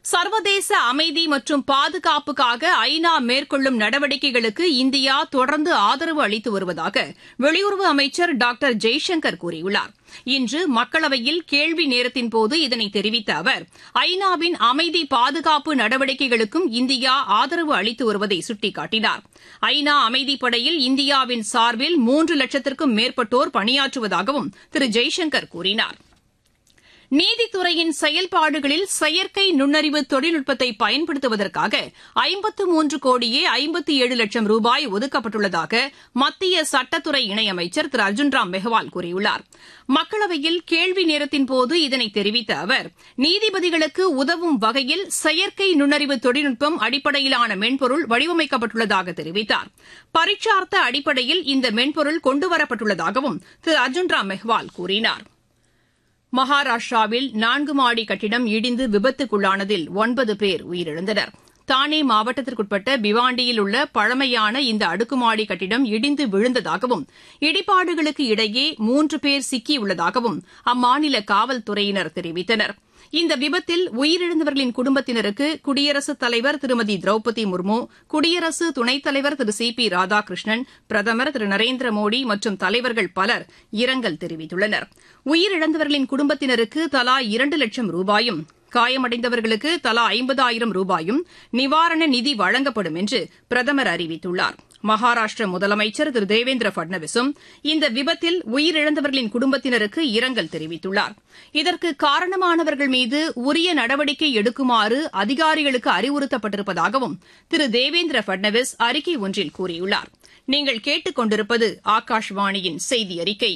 சர்வதேச அமைதி மற்றும் பாதுகாப்புக்காக ஐநா மேற்கொள்ளும் நடவடிக்கைகளுக்கு இந்தியா தொடர்ந்து ஆதரவு அளித்து வருவதாக வெளியுறவு அமைச்சர் டாக்டர் ஜெய்சங்கர் கூறியுள்ளார் இன்று மக்களவையில் கேள்வி நேரத்தின்போது இதனை தெரிவித்த அவர் ஐநாவின் அமைதி பாதுகாப்பு நடவடிக்கைகளுக்கும் இந்தியா ஆதரவு அளித்து வருவதை சுட்டிக்காட்டினார் ஐநா அமைதிப்படையில் இந்தியாவின் சார்பில் மூன்று லட்சத்திற்கும் மேற்பட்டோர் பணியாற்றுவதாகவும் திரு ஜெய்சங்கர் கூறினார் நீதித்துறையின் செயல்பாடுகளில் செயற்கை நுண்ணறிவு தொழில்நுட்பத்தை பயன்படுத்துவதற்காக ஐம்பத்து மூன்று கோடியே ஐம்பத்தி ஏழு லட்சம் ரூபாய் ஒதுக்கப்பட்டுள்ளதாக மத்திய சட்டத்துறை இணையமைச்சர் திரு அர்ஜுன்ராம் மெஹ்வால் கூறியுள்ளார் மக்களவையில் கேள்வி நேரத்தின்போது இதனை தெரிவித்த அவர் நீதிபதிகளுக்கு உதவும் வகையில் செயற்கை நுண்ணறிவு தொழில்நுட்பம் அடிப்படையிலான மென்பொருள் வடிவமைக்கப்பட்டுள்ளதாக தெரிவித்தார் பரீட்சார்த்த அடிப்படையில் இந்த மென்பொருள் கொண்டுவரப்பட்டுள்ளதாகவும் திரு அர்ஜுன்ராம் மெஹ்வால் கூறினார் மகாராஷ்டிராவில் நான்கு மாடி கட்டிடம் இடிந்து விபத்துக்குள்ளானதில் ஒன்பது பேர் உயிரிழந்தனர் தானே மாவட்டத்திற்குட்பட்ட பிவாண்டியில் உள்ள பழமையான இந்த அடுக்குமாடி கட்டிடம் இடிந்து விழுந்ததாகவும் இடிபாடுகளுக்கு இடையே மூன்று பேர் சிக்கியுள்ளதாகவும் அம்மாநில காவல்துறையினர் தெரிவித்தனர் இந்த விபத்தில் உயிரிழந்தவர்களின் குடும்பத்தினருக்கு குடியரசுத் தலைவர் திருமதி திரௌபதி முர்மு குடியரசு துணைத் தலைவர் திரு சி பி ராதாகிருஷ்ணன் பிரதமர் திரு நரேந்திர மோடி மற்றும் தலைவர்கள் பலர் இரங்கல் தெரிவித்துள்ளனர் உயிரிழந்தவர்களின் குடும்பத்தினருக்கு தலா இரண்டு லட்சம் ரூபாயும் காயமடைந்தவர்களுக்கு தலா ஐம்பதாயிரம் ரூபாயும் நிவாரண நிதி வழங்கப்படும் என்று பிரதமர் அறிவித்துள்ளார் மகாராஷ்டிர முதலமைச்சர் திரு தேவேந்திர பட்னவிஸும் இந்த விபத்தில் உயிரிழந்தவர்களின் குடும்பத்தினருக்கு இரங்கல் தெரிவித்துள்ளார் இதற்கு காரணமானவர்கள் மீது உரிய நடவடிக்கை எடுக்குமாறு அதிகாரிகளுக்கு அறிவுறுத்தப்பட்டிருப்பதாகவும் திரு தேவேந்திர பட்னவிஸ் அறிக்கை ஒன்றில் கூறியுள்ளார் நீங்கள் கேட்டுக் கொண்டிருப்பது ஆகாஷ்வாணியின் செய்தி அறிக்கை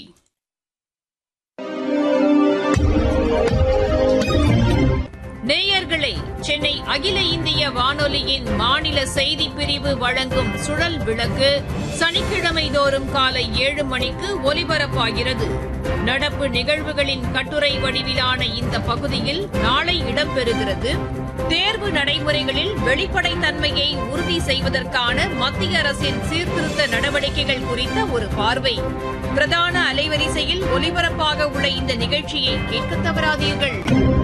நேயர்களே சென்னை அகில இந்திய வானொலியின் மாநில செய்திப் பிரிவு வழங்கும் சுழல் விளக்கு சனிக்கிழமை தோறும் காலை ஏழு மணிக்கு ஒலிபரப்பாகிறது நடப்பு நிகழ்வுகளின் கட்டுரை வடிவிலான இந்த பகுதியில் நாளை இடம்பெறுகிறது தேர்வு நடைமுறைகளில் வெளிப்படைத்தன்மையை உறுதி செய்வதற்கான மத்திய அரசின் சீர்திருத்த நடவடிக்கைகள் குறித்த ஒரு பார்வை பிரதான அலைவரிசையில் ஒலிபரப்பாக உள்ள இந்த நிகழ்ச்சியை கேட்க தவறாதீர்கள்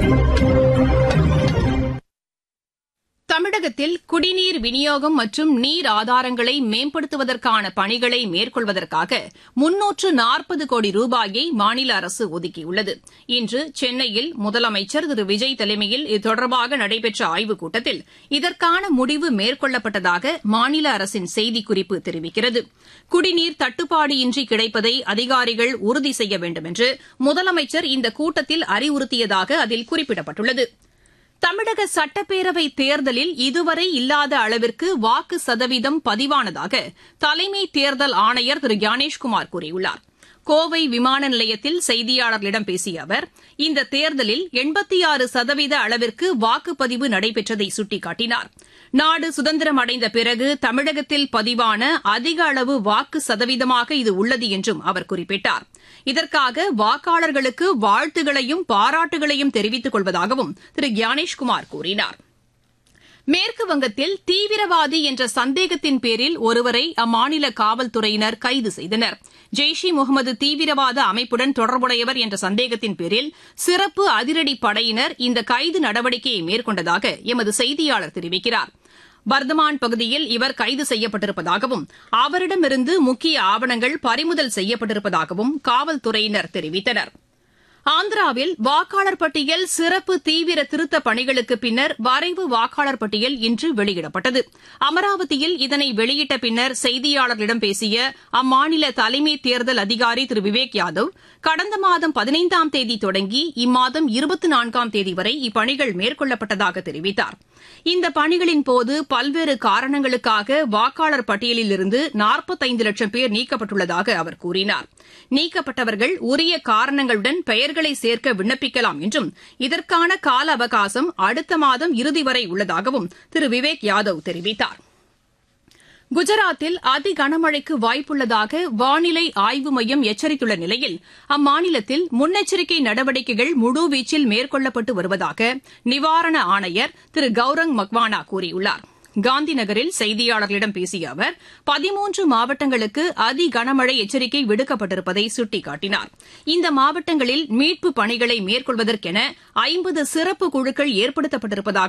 தமிழகத்தில் குடிநீர் விநியோகம் மற்றும் நீர் ஆதாரங்களை மேம்படுத்துவதற்கான பணிகளை மேற்கொள்வதற்காக முன்னூற்று நாற்பது கோடி ரூபாயை மாநில அரசு ஒதுக்கியுள்ளது இன்று சென்னையில் முதலமைச்சர் திரு விஜய் தலைமையில் இது தொடர்பாக நடைபெற்ற ஆய்வுக் கூட்டத்தில் இதற்கான முடிவு மேற்கொள்ளப்பட்டதாக மாநில அரசின் செய்திக்குறிப்பு தெரிவிக்கிறது குடிநீர் தட்டுப்பாடு இன்றி கிடைப்பதை அதிகாரிகள் உறுதி செய்ய வேண்டும் என்று முதலமைச்சர் இந்த கூட்டத்தில் அறிவுறுத்தியதாக அதில் குறிப்பிடப்பட்டுள்ளது தமிழக சட்டப்பேரவை தேர்தலில் இதுவரை இல்லாத அளவிற்கு வாக்கு சதவீதம் பதிவானதாக தலைமை தேர்தல் ஆணையர் திரு ஞானேஷ்குமார் கூறியுள்ளார் கோவை விமான நிலையத்தில் செய்தியாளர்களிடம் பேசிய அவர் இந்த தேர்தலில் எண்பத்தி ஆறு சதவீத அளவிற்கு வாக்குப்பதிவு நடைபெற்றதை சுட்டிக்காட்டினார் நாடு சுதந்திரம் அடைந்த பிறகு தமிழகத்தில் பதிவான அதிக அளவு வாக்கு சதவீதமாக இது உள்ளது என்றும் அவர் குறிப்பிட்டார் இதற்காக வாக்காளர்களுக்கு வாழ்த்துகளையும் பாராட்டுகளையும் தெரிவித்துக் கொள்வதாகவும் திரு ஞானேஷ்குமார் கூறினார் மேற்கு வங்கத்தில் தீவிரவாதி என்ற சந்தேகத்தின் பேரில் ஒருவரை அம்மாநில காவல்துறையினர் கைது செய்தனர் ஜெய்ஷ் இ முகமது தீவிரவாத அமைப்புடன் தொடர்புடையவர் என்ற சந்தேகத்தின் பேரில் சிறப்பு அதிரடி படையினர் இந்த கைது நடவடிக்கையை மேற்கொண்டதாக எமது செய்தியாளர் தெரிவிக்கிறார் பர்தமான் பகுதியில் இவர் கைது செய்யப்பட்டிருப்பதாகவும் அவரிடமிருந்து முக்கிய ஆவணங்கள் பறிமுதல் செய்யப்பட்டிருப்பதாகவும் காவல்துறையினர் தெரிவித்தனா் ஆந்திராவில் வாக்காளர் பட்டியல் சிறப்பு தீவிர திருத்தப் பணிகளுக்கு பின்னர் வரைவு வாக்காளர் பட்டியல் இன்று வெளியிடப்பட்டது அமராவதியில் இதனை வெளியிட்ட பின்னர் செய்தியாளர்களிடம் பேசிய அம்மாநில தலைமை தேர்தல் அதிகாரி திரு விவேக் யாதவ் கடந்த மாதம் பதினைந்தாம் தேதி தொடங்கி இம்மாதம் இருபத்தி நான்காம் தேதி வரை இப்பணிகள் மேற்கொள்ளப்பட்டதாக தெரிவித்தார் இந்த பணிகளின் போது பல்வேறு காரணங்களுக்காக வாக்காளர் பட்டியலிலிருந்து நாற்பத்தைந்து லட்சம் பேர் நீக்கப்பட்டுள்ளதாக அவர் கூறினார் நீக்கப்பட்டவர்கள் உரிய காரணங்களுடன் பெயர்களை சேர்க்க விண்ணப்பிக்கலாம் என்றும் இதற்கான கால அவகாசம் அடுத்த மாதம் இறுதி வரை உள்ளதாகவும் திரு விவேக் யாதவ் தெரிவித்தார் குஜராத்தில் அதி கனமழைக்கு வாய்ப்புள்ளதாக வானிலை ஆய்வு மையம் எச்சரித்துள்ள நிலையில் அம்மாநிலத்தில் முன்னெச்சரிக்கை நடவடிக்கைகள் முழுவீச்சில் மேற்கொள்ளப்பட்டு வருவதாக நிவாரண ஆணையர் திரு கௌரங் மக்வானா கூறியுள்ளார் காந்தி நகரில் செய்தியாளர்களிடம் பேசிய அவர் பதிமூன்று மாவட்டங்களுக்கு அதி கனமழை எச்சரிக்கை விடுக்கப்பட்டிருப்பதை சுட்டிக்காட்டினார் இந்த மாவட்டங்களில் மீட்புப் பணிகளை மேற்கொள்வதற்கென ஐம்பது சிறப்பு குழுக்கள் ஏற்படுத்தப்பட்டிருப்பதாக